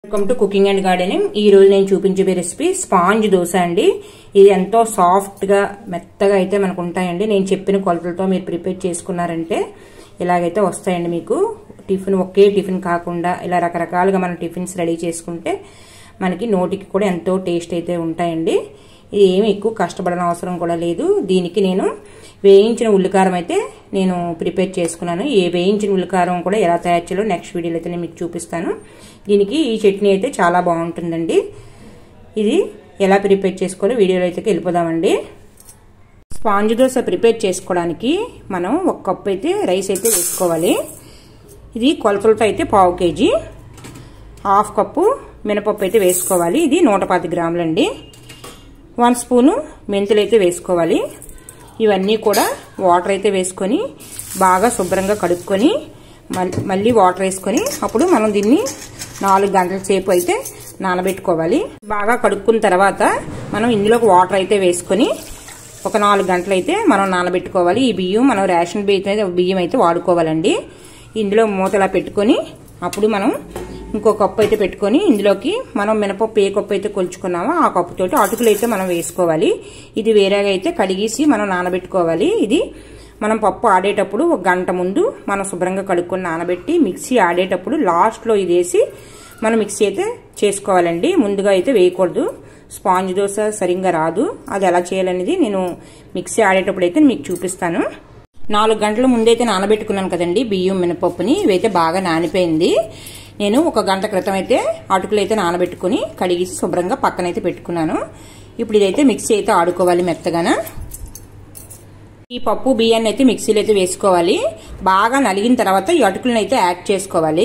welcome to cooking and gardening ఈ రోజు నేను చూపించే రెసిపీ స్పాంజ్ దోశ అండి ఇది ఎంతో సాఫ్ట్ గా మెత్తగా అయితే మనకు ఉంటాయండి నేను చెప్పిన కొలతలతో మీరు ప్రిపేర్ చేసుకున్నారంటే ఇలాగైతే వస్తాయండి మీకు టిఫిన్ ఒకే టిఫిన్ కాకుండా ఇలా రకరకాలుగా మనం టిఫిన్స్ రెడీ చేసుకుంటే మనకి నోటికి కూడా ఎంతో టేస్ట్ అయితే ఉంటాయండి ఇది ఏమి ఎక్కువ కష్టపడని అవసరం కూడా లేదు దీనికి నేను వేయించిన ఉల్లికారం అయితే నేను ప్రిపేర్ చేసుకున్నాను ఏ వేయించిన ఉల్లికారం కూడా ఎలా తయారు చేయాలో నెక్స్ట్ వీడియోలో అయితే నేను మీకు చూపిస్తాను దీనికి ఈ చట్నీ అయితే చాలా బాగుంటుందండి ఇది ఎలా ప్రిపేర్ చేసుకోవాలో వీడియోలో అయితే వెళ్ళిపోదామండి స్పాంజ్ దోశ ప్రిపేర్ చేసుకోవడానికి మనం ఒక కప్పు అయితే రైస్ అయితే వేసుకోవాలి ఇది కొలతలతో అయితే పావు కేజీ హాఫ్ కప్పు మినపప్పు అయితే వేసుకోవాలి ఇది నూట పది గ్రాములండి వన్ స్పూను మెంతులు అయితే వేసుకోవాలి ఇవన్నీ కూడా వాటర్ అయితే వేసుకొని బాగా శుభ్రంగా కడుక్కొని మళ్ళీ వాటర్ వేసుకొని అప్పుడు మనం దీన్ని నాలుగు గంటల సేపు అయితే నానబెట్టుకోవాలి బాగా కడుక్కున్న తర్వాత మనం ఇందులోకి వాటర్ అయితే వేసుకొని ఒక నాలుగు గంటలు అయితే మనం నానబెట్టుకోవాలి ఈ బియ్యం మనం రేషన్ బియ్యం బియ్యం అయితే వాడుకోవాలండి ఇందులో మూతలా పెట్టుకొని అప్పుడు మనం ఇంకో కప్పు అయితే పెట్టుకొని ఇందులోకి మనం మినపప్పు ఏ కప్పు అయితే కొలుచుకున్నామో ఆ కప్పుతోటి అటుకులు అయితే మనం వేసుకోవాలి ఇది వేరేగా అయితే కడిగేసి మనం నానబెట్టుకోవాలి ఇది మనం పప్పు ఆడేటప్పుడు ఒక గంట ముందు మనం శుభ్రంగా కడుక్కొని నానబెట్టి మిక్సీ ఆడేటప్పుడు లాస్ట్లో ఇది వేసి మనం మిక్సీ అయితే చేసుకోవాలండి ముందుగా అయితే వేయకూడదు స్పాంజ్ దోశ సరిగ్గా రాదు అది ఎలా చేయాలనేది నేను మిక్సీ ఆడేటప్పుడు అయితే మీకు చూపిస్తాను నాలుగు గంటల ముందైతే నానబెట్టుకున్నాను కదండి బియ్యం మినపప్పుని ఇవైతే బాగా నానిపోయింది నేను ఒక గంట క్రితం అయితే అటుకులు అయితే నానబెట్టుకుని కడిగేసి శుభ్రంగా పక్కనైతే పెట్టుకున్నాను ఇప్పుడు ఇదైతే మిక్సీ అయితే ఆడుకోవాలి మెత్తగాన ఈ పప్పు బియ్యాన్ని అయితే మిక్సీలో అయితే వేసుకోవాలి బాగా నలిగిన తర్వాత ఈ అటుకులను అయితే యాడ్ చేసుకోవాలి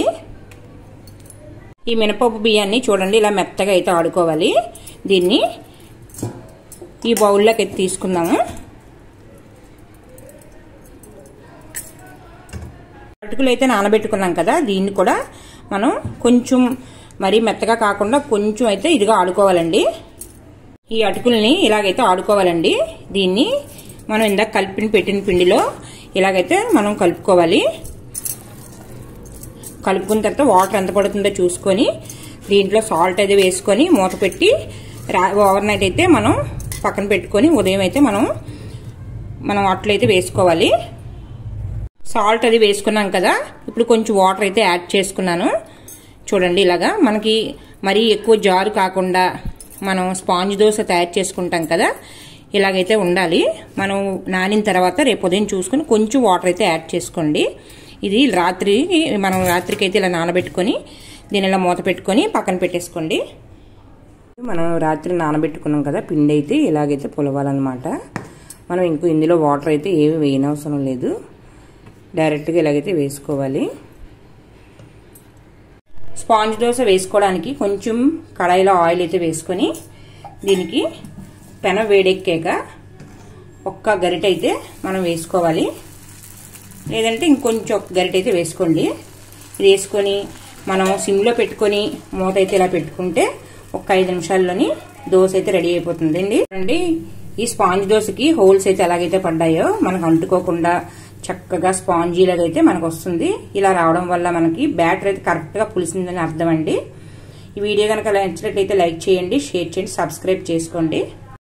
ఈ మినపప్పు బియ్యాన్ని చూడండి ఇలా మెత్తగా అయితే ఆడుకోవాలి దీన్ని ఈ బౌల్లోకి అయితే తీసుకుందాము అటుకులు అయితే నానబెట్టుకున్నాం కదా దీన్ని కూడా మనం కొంచెం మరీ మెత్తగా కాకుండా కొంచెం అయితే ఇదిగా ఆడుకోవాలండి ఈ అటుకుల్ని ఇలాగైతే ఆడుకోవాలండి దీన్ని మనం ఇందాక కలిపిన పెట్టిన పిండిలో ఇలాగైతే మనం కలుపుకోవాలి కలుపుకున్న తర్వాత వాటర్ ఎంత పడుతుందో చూసుకొని దీంట్లో సాల్ట్ అయితే వేసుకొని మూత పెట్టి ఓవర్ నైట్ అయితే మనం పక్కన పెట్టుకొని ఉదయం అయితే మనం మనం అట్లయితే వేసుకోవాలి సాల్ట్ అది వేసుకున్నాం కదా ఇప్పుడు కొంచెం వాటర్ అయితే యాడ్ చేసుకున్నాను చూడండి ఇలాగా మనకి మరీ ఎక్కువ జారు కాకుండా మనం స్పాంజ్ దోశ తయారు చేసుకుంటాం కదా ఇలాగైతే ఉండాలి మనం నానిన తర్వాత రేపు ఉదయం చూసుకుని కొంచెం వాటర్ అయితే యాడ్ చేసుకోండి ఇది రాత్రి మనం రాత్రికి అయితే ఇలా నానబెట్టుకొని దీని ఇలా మూత పెట్టుకొని పక్కన పెట్టేసుకోండి మనం రాత్రి నానబెట్టుకున్నాం కదా పిండి అయితే ఇలాగైతే పులవాలన్నమాట మనం ఇంకో ఇందులో వాటర్ అయితే ఏమి వేయనవసరం లేదు డైరెక్ట్గా ఇలాగైతే వేసుకోవాలి స్పాంజ్ దోశ వేసుకోవడానికి కొంచెం కడాయిలో ఆయిల్ అయితే వేసుకొని దీనికి పెన వేడెక్కాక ఒక్క గరిట అయితే మనం వేసుకోవాలి లేదంటే ఇంకొంచెం ఒక గరిట అయితే వేసుకోండి ఇది వేసుకొని మనం సిమ్లో పెట్టుకొని మూత అయితే ఇలా పెట్టుకుంటే ఒక ఐదు నిమిషాల్లోని దోశ అయితే రెడీ అయిపోతుంది అండి అండి ఈ స్పాంజ్ దోశకి హోల్స్ అయితే ఎలాగైతే పడ్డాయో మనకు అంటుకోకుండా చక్కగా స్పాంజీ లాగా అయితే మనకు వస్తుంది ఇలా రావడం వల్ల మనకి బ్యాటర్ అయితే కరెక్ట్గా పులిసిందని అర్థం అండి ఈ వీడియో కనుక నచ్చినట్లయితే లైక్ చేయండి షేర్ చేయండి సబ్స్క్రైబ్ చేసుకోండి